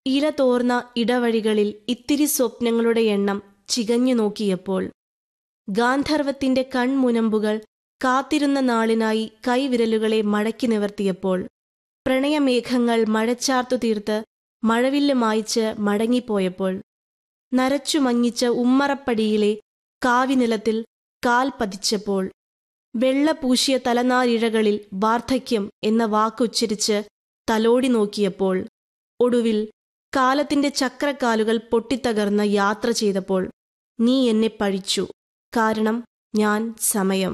ഇല തോർന്ന ഇടവഴികളിൽ ഇത്തിരി സ്വപ്നങ്ങളുടെ എണ്ണം ചികഞ്ഞു നോക്കിയപ്പോൾ ഗാന്ധർവത്തിന്റെ കൺമുനമ്പുകൾ കാത്തിരുന്ന നാളിനായി കൈവിരലുകളെ മടക്കി നിവർത്തിയപ്പോൾ പ്രണയമേഘങ്ങൾ മഴച്ചാർത്തു തീർത്ത് മഴവില്ല് മായ്ച്ച് മടങ്ങിപ്പോയപ്പോൾ നരച്ചു മങ്ങിച്ച ഉമ്മറപ്പടിയിലെ കാവിനിലത്തിൽ കാൽ പതിച്ചപ്പോൾ വെള്ള പൂശിയ തലനാരിഴകളിൽ വാർദ്ധക്യം എന്ന വാക്കുച്ചരിച്ച് തലോടി നോക്കിയപ്പോൾ ഒടുവിൽ കാലത്തിന്റെ ചക്രക്കാലുകൾ പൊട്ടിത്തകർന്ന് യാത്ര ചെയ്തപ്പോൾ നീ എന്നെ പഴിച്ചു കാരണം ഞാൻ സമയം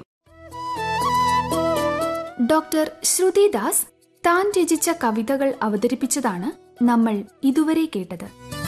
ഡോക്ടർ ശ്രുതിദാസ് താൻ രചിച്ച കവിതകൾ അവതരിപ്പിച്ചതാണ് നമ്മൾ ഇതുവരെ കേട്ടത്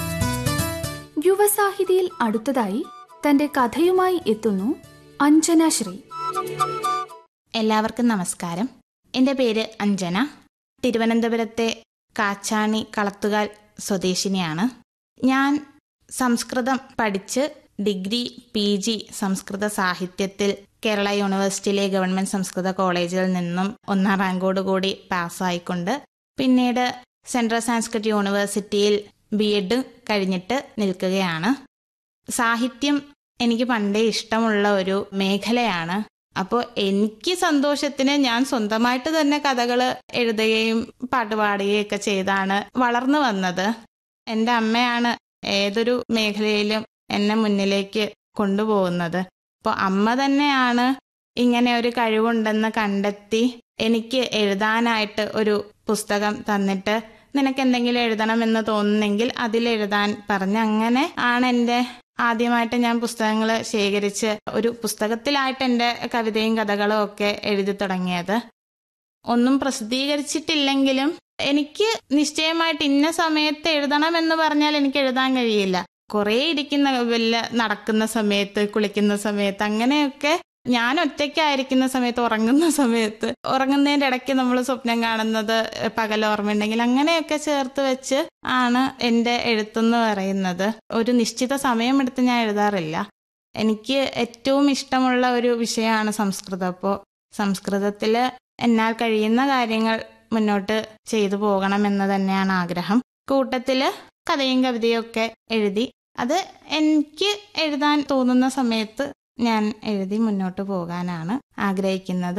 യുവസാഹിതിയിൽ അടുത്തതായി തന്റെ കഥയുമായി എത്തുന്നു അഞ്ജന ശ്രീ എല്ലാവർക്കും നമസ്കാരം എൻ്റെ പേര് അഞ്ജന തിരുവനന്തപുരത്തെ കാച്ചാണി കളത്തുകാൽ സ്വദേശിനിയാണ് ഞാൻ സംസ്കൃതം പഠിച്ച് ഡിഗ്രി പി ജി സംസ്കൃത സാഹിത്യത്തിൽ കേരള യൂണിവേഴ്സിറ്റിയിലെ ഗവൺമെന്റ് സംസ്കൃത കോളേജിൽ നിന്നും ഒന്നാം റാങ്കോടുകൂടി പാസ്സായിക്കൊണ്ട് പിന്നീട് സെൻട്രൽ സാൻസ്ക്രിറ്റ് യൂണിവേഴ്സിറ്റിയിൽ ബി എഡ് കഴിഞ്ഞിട്ട് നിൽക്കുകയാണ് സാഹിത്യം എനിക്ക് പണ്ടേ ഇഷ്ടമുള്ള ഒരു മേഖലയാണ് അപ്പോൾ എനിക്ക് സന്തോഷത്തിന് ഞാൻ സ്വന്തമായിട്ട് തന്നെ കഥകൾ എഴുതുകയും പാട്ട് പാടുകയും ഒക്കെ ചെയ്താണ് വളർന്നു വന്നത് എൻ്റെ അമ്മയാണ് ഏതൊരു മേഖലയിലും എന്നെ മുന്നിലേക്ക് കൊണ്ടുപോകുന്നത് അപ്പോൾ അമ്മ തന്നെയാണ് ഇങ്ങനെ ഒരു കഴിവുണ്ടെന്ന് കണ്ടെത്തി എനിക്ക് എഴുതാനായിട്ട് ഒരു പുസ്തകം തന്നിട്ട് നിനക്ക് എന്തെങ്കിലും എഴുതണമെന്ന് തോന്നുന്നെങ്കിൽ അതിലെഴുതാൻ പറഞ്ഞ് അങ്ങനെ ആണ് എൻ്റെ ആദ്യമായിട്ട് ഞാൻ പുസ്തകങ്ങൾ ശേഖരിച്ച് ഒരു പുസ്തകത്തിലായിട്ട് എൻ്റെ കവിതയും കഥകളും ഒക്കെ എഴുതി തുടങ്ങിയത് ഒന്നും പ്രസിദ്ധീകരിച്ചിട്ടില്ലെങ്കിലും എനിക്ക് നിശ്ചയമായിട്ട് ഇന്ന സമയത്ത് എഴുതണമെന്ന് പറഞ്ഞാൽ എനിക്ക് എഴുതാൻ കഴിയില്ല കുറേ ഇരിക്കുന്ന വല്ല നടക്കുന്ന സമയത്ത് കുളിക്കുന്ന സമയത്ത് അങ്ങനെയൊക്കെ ഞാൻ ഒറ്റയ്ക്കായിരിക്കുന്ന സമയത്ത് ഉറങ്ങുന്ന സമയത്ത് ഉറങ്ങുന്നതിൻ്റെ ഇടയ്ക്ക് നമ്മൾ സ്വപ്നം കാണുന്നത് പകൽ ഓർമ്മയുണ്ടെങ്കിൽ അങ്ങനെയൊക്കെ ചേർത്ത് വെച്ച് ആണ് എൻ്റെ എഴുത്തെന്ന് പറയുന്നത് ഒരു നിശ്ചിത സമയമെടുത്ത് ഞാൻ എഴുതാറില്ല എനിക്ക് ഏറ്റവും ഇഷ്ടമുള്ള ഒരു വിഷയമാണ് സംസ്കൃതം അപ്പോൾ സംസ്കൃതത്തിൽ എന്നാൽ കഴിയുന്ന കാര്യങ്ങൾ മുന്നോട്ട് ചെയ്തു പോകണമെന്ന് തന്നെയാണ് ആഗ്രഹം കൂട്ടത്തിൽ കഥയും കവിതയും ഒക്കെ എഴുതി അത് എനിക്ക് എഴുതാൻ തോന്നുന്ന സമയത്ത് ഞാൻ എഴുതി മുന്നോട്ട് പോകാനാണ് ആഗ്രഹിക്കുന്നത്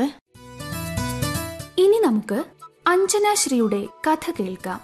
ഇനി നമുക്ക് അഞ്ജന ശ്രീയുടെ കഥ കേൾക്കാം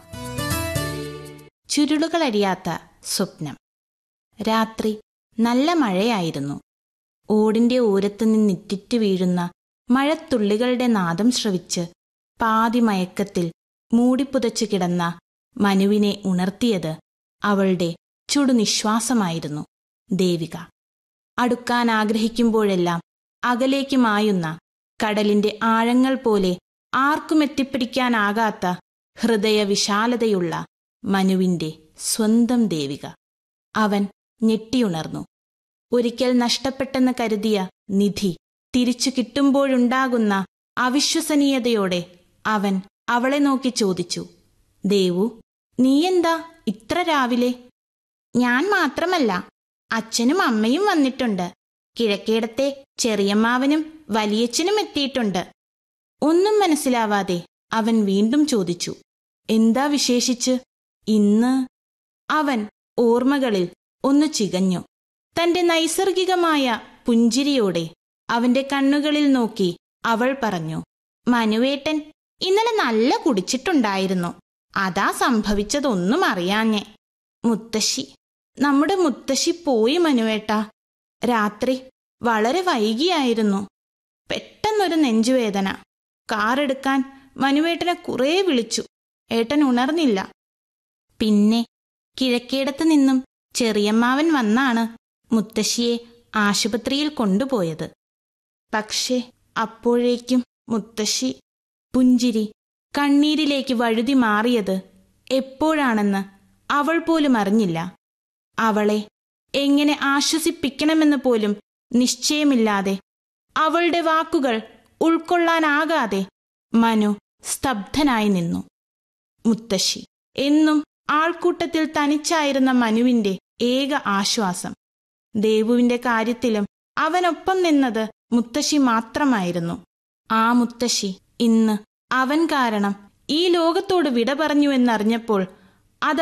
ചുരുളുകളരിയാത്ത സ്വപ്നം രാത്രി നല്ല മഴയായിരുന്നു ഓടിന്റെ ഓരത്തു നിന്നിറ്റിറ്റ് വീഴുന്ന മഴത്തുള്ളികളുടെ നാദം ശ്രവിച്ച് പാതി മയക്കത്തിൽ മൂടിപ്പുതച്ചു കിടന്ന മനുവിനെ ഉണർത്തിയത് അവളുടെ ചുടുനിശ്വാസമായിരുന്നു ദേവിക അടുക്കാൻ ആഗ്രഹിക്കുമ്പോഴെല്ലാം അകലേക്ക് മായുന്ന കടലിന്റെ ആഴങ്ങൾ പോലെ ആർക്കും എത്തിപ്പിടിക്കാനാകാത്ത ഹൃദയവിശാലതയുള്ള മനുവിന്റെ സ്വന്തം ദേവിക അവൻ ഞെട്ടിയുണർന്നു ഒരിക്കൽ നഷ്ടപ്പെട്ടെന്ന് കരുതിയ നിധി തിരിച്ചു കിട്ടുമ്പോഴുണ്ടാകുന്ന അവിശ്വസനീയതയോടെ അവൻ അവളെ നോക്കി ചോദിച്ചു ദേവു നീയെന്താ ഇത്ര രാവിലെ ഞാൻ മാത്രമല്ല അച്ഛനും അമ്മയും വന്നിട്ടുണ്ട് കിഴക്കേടത്തെ ചെറിയമ്മാവനും വലിയച്ഛനും എത്തിയിട്ടുണ്ട് ഒന്നും മനസ്സിലാവാതെ അവൻ വീണ്ടും ചോദിച്ചു എന്താ വിശേഷിച്ച് ഇന്ന് അവൻ ഓർമ്മകളിൽ ഒന്ന് ചികഞ്ഞു തന്റെ നൈസർഗികമായ പുഞ്ചിരിയോടെ അവന്റെ കണ്ണുകളിൽ നോക്കി അവൾ പറഞ്ഞു മനുവേട്ടൻ ഇന്നലെ നല്ല കുടിച്ചിട്ടുണ്ടായിരുന്നു അതാ സംഭവിച്ചതൊന്നും അറിയാഞ്ഞേ മുത്തശ്ശി നമ്മുടെ മുത്തശ്ശി പോയി മനുവേട്ട രാത്രി വളരെ വൈകിയായിരുന്നു പെട്ടെന്നൊരു നെഞ്ചുവേദന കാറെടുക്കാൻ മനുവേട്ടനെ കുറേ വിളിച്ചു ഏട്ടൻ ഉണർന്നില്ല പിന്നെ കിഴക്കേടത്ത് നിന്നും ചെറിയമ്മാവൻ വന്നാണ് മുത്തശ്ശിയെ ആശുപത്രിയിൽ കൊണ്ടുപോയത് പക്ഷേ അപ്പോഴേക്കും മുത്തശ്ശി പുഞ്ചിരി കണ്ണീരിലേക്ക് വഴുതി മാറിയത് എപ്പോഴാണെന്ന് അവൾ പോലും അറിഞ്ഞില്ല അവളെ എങ്ങനെ ആശ്വസിപ്പിക്കണമെന്ന് പോലും നിശ്ചയമില്ലാതെ അവളുടെ വാക്കുകൾ ഉൾക്കൊള്ളാനാകാതെ മനു സ്തബ്ധനായി നിന്നു മുത്തശ്ശി എന്നും ആൾക്കൂട്ടത്തിൽ തനിച്ചായിരുന്ന മനുവിന്റെ ഏക ആശ്വാസം ദേവുവിന്റെ കാര്യത്തിലും അവനൊപ്പം നിന്നത് മുത്തശ്ശി മാത്രമായിരുന്നു ആ മുത്തശ്ശി ഇന്ന് അവൻ കാരണം ഈ ലോകത്തോട് വിട പറഞ്ഞു എന്നറിഞ്ഞപ്പോൾ